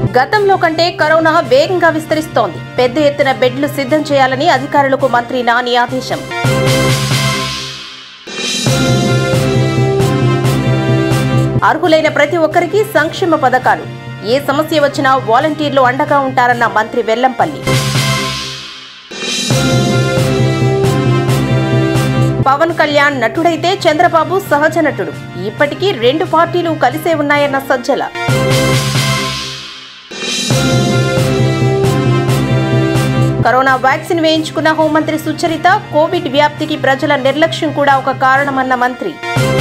గతంలో కంటే కరోనా వేగంగా విస్తరిస్తోంది పెద్ద ఎత్తున బెడ్లు సిద్ధం చేయాలని అధికారులకు మంత్రి నాని ఆదేశం అర్హులైన ప్రతి ఒక్కరికి సంక్షేమ పథకాలు ఏ సమస్య వచ్చినా వాలంటీర్లు అండగా ఉంటారన్న మంత్రి వెల్లంపల్లి పవన్ కళ్యాణ్ నటుడైతే చంద్రబాబు సహజ నటుడు ఇప్పటికీ రెండు పార్టీలు కలిసే ఉన్నాయన్న సజ్జల కరోనా వ్యాక్సిన్ వేయించుకున్న హోంమంత్రి సుచరిత కోవిడ్ వ్యాప్తికి ప్రజల నిర్లక్ష్యం కూడా ఒక కారణమన్న మంత్రి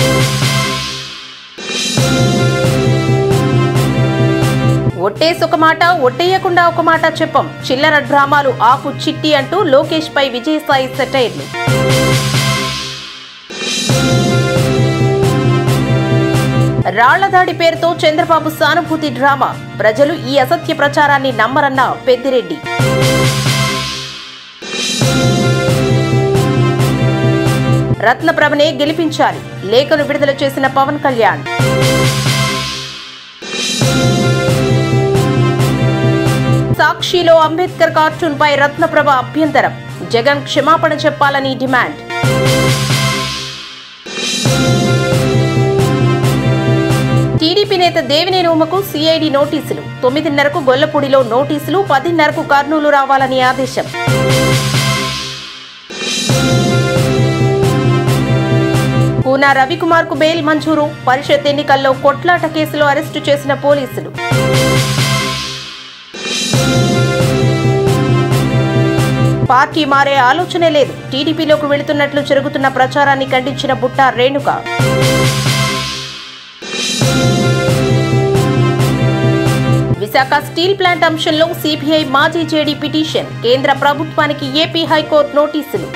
ఒట్టేసి ఒక మాట ఒట్టేయకుండా ఒక మాట చెప్పం చిల్లర డ్రామాలు ఆపు చిట్టి అంటూ లోకేష్ పై విజయసాయి సెటైర్లు రాళ్లదాడి పేరుతో చంద్రబాబు సానుభూతి డ్రామా ప్రజలు ఈ అసత్య ప్రచారాన్ని నమ్మరన్న పెద్దిరెడ్డి రత్నప్రభనే గెలిపించాలి లేఖను విడుదల చేసిన పవన్ కళ్యాణ్ సాక్షిలో అంబేద్కర్ కార్టూన్ పై రత్నప్రభ అభ్యంతరం జగన్ క్షమాపణ చెప్పాలని డిమాండ్ టీడీపీ నేత దేవినేని ఉమకు సిఐడి నోటీసులు తొమ్మిదిన్నరకు గొల్లపూడిలో నోటీసులు పదిన్నరకు కర్నూలు రావాలని ఆదేశం పూనా రవికుమార్ కు బెయిల్ మంజూరు పరిషత్ ఎన్నికల్లో కొట్లాట కేసులో అరెస్టు చేసిన పోలీసులు పార్టీ మారే ఆలోచనే లేదు టీడీపీలోకి వెళుతున్నట్లు జరుగుతున్న ప్రచారాన్ని ఖండించిన బుట్టా రేణుక విశాఖ స్టీల్ ప్లాంట్ అంశంలో సిబిఐ మాజీ జేడీ పిటిషన్ కేంద్ర ప్రభుత్వానికి ఏపీ హైకోర్టు నోటీసులు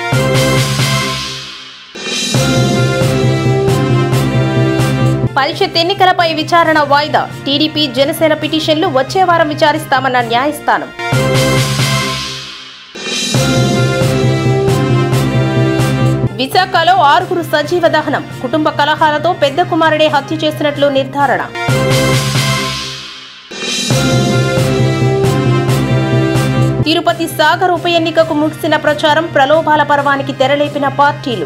పరిషత్ ఎన్నికలపై విచారణ వాయిదా టీడీపీ జనసేన పిటిషన్లు వచ్చే వారం విచారిస్తామన్న న్యాయస్థానం విశాఖలో ఆరుగురు సజీవ దహనం కుటుంబ కలహాలతో పెద్ద కుమారుడే హత్య చేసినట్లు నిర్ధారణ తిరుపతి సాగర్ ఉప ఎన్నికకు ముగిసిన ప్రచారం ప్రలోభాల పర్వానికి తెరలేపిన పార్టీలు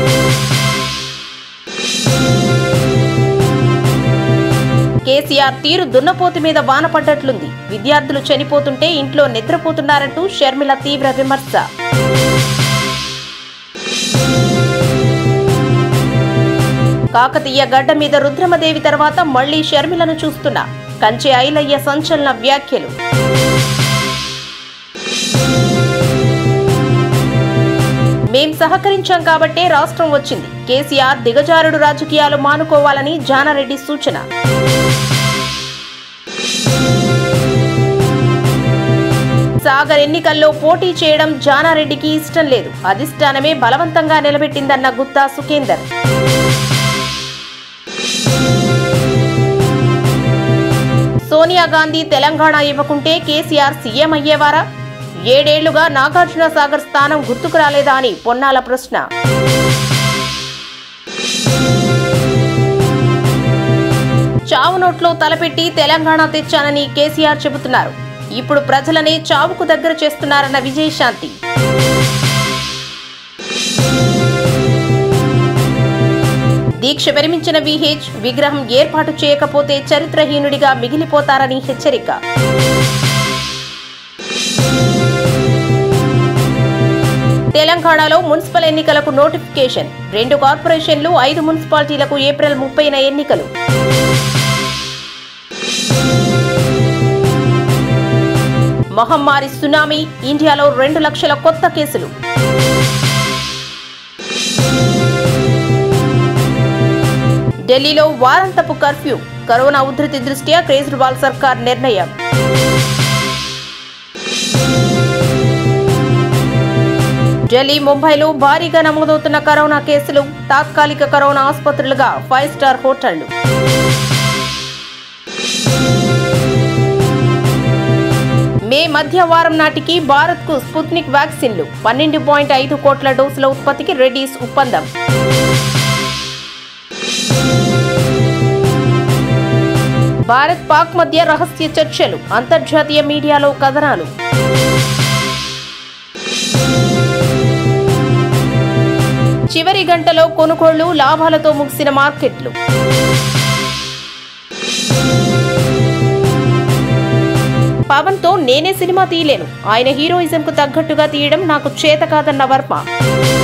కేసీఆర్ తీరు దున్నపోతు మీద వాన పడ్డట్లుంది విద్యార్థులు చనిపోతుంటే ఇంట్లో నిద్రపోతున్నారంటూ షర్మిల తీవ్ర విమర్శ కాకతీయ గడ్డ మీద రుద్రమదేవి తర్వాత మళ్లీ షర్మిలను చూస్తున్నా కంచె ఐలయ్య సంచలన వ్యాఖ్యలు మేం సహకరించాం కాబట్టే రాష్ట్రం వచ్చింది కేసీఆర్ దిగజారుడు రాజకీయాలు మానుకోవాలని జానారెడ్డి సూచన సాగర్ ఎన్నికల్లో పోటీ చేయడం జానారెడ్డికి ఇష్టం లేదు అధిష్టానమే బలవంతంగా నిలబెట్టిందన్న గుత్తా సుఖేందర్ సోనియా గాంధీ తెలంగాణ ఇవ్వకుంటే కేసీఆర్ సీఎం అయ్యేవారా ఏడేళ్లుగా నాగార్జున సాగర్ స్థానం గుర్తుకు రాలేదా అని పొన్నాల ప్రశ్న చావు నోట్లో తలపెట్టి తెలంగాణ తెచ్చానని కేసీఆర్ చెబుతున్నారు ఇప్పుడు ప్రజలనే చావుకు దగ్గర చేస్తున్నారన్న విజయశాంతి దీక్ష విరమించిన విహెచ్ విగ్రహం ఏర్పాటు చేయకపోతే చరిత్రహీనుడిగా మిగిలిపోతారని హెచ్చరిక తెలంగాణలో మున్సిపల్ ఎన్నికలకు నోటిఫికేషన్ రెండు కార్పొరేషన్లు ఐదు మున్సిపాలిటీలకు ఏప్రిల్ ముప్పైన ఎన్నికలు మహమ్మారి సునామీ ఇండియాలో రెండు లక్షల కొత్త కేసులు ఢిల్లీలో వారాంతపు కర్ఫ్యూ కరోనా ఉధృతి దృష్ట్యా కేజ్రీవాల్ సర్కార్ నిర్ణయం ఢిల్లీ ముంబైలో భారీగా నమోదవుతున్న కరోనా కేసులు తాత్కాలిక కరోనా ఆసుపత్రులుగా ఫైవ్ స్టార్ హోటళ్లు మే మధ్య వారం నాటికి భారత్కు స్పుత్నిక్ వ్యాక్సిన్లు పన్నెండు పాయింట్ ఐదు కోట్ల డోసుల ఉత్పత్తికి రెడీస్ ఒప్పందం భారత్ పాక్ మధ్య రహస్య చర్చలు అంతర్జాతీయ మీడియాలో కథనాలు చివరి గంటలో కొనుగోళ్లు లాభాలతో ముగిసిన మార్కెట్లు పవన్ తో నేనే సినిమా తీయలేను ఆయన హీరోయిజం కు తగ్గట్టుగా తీయడం నాకు చేత కాదన్న వర్మ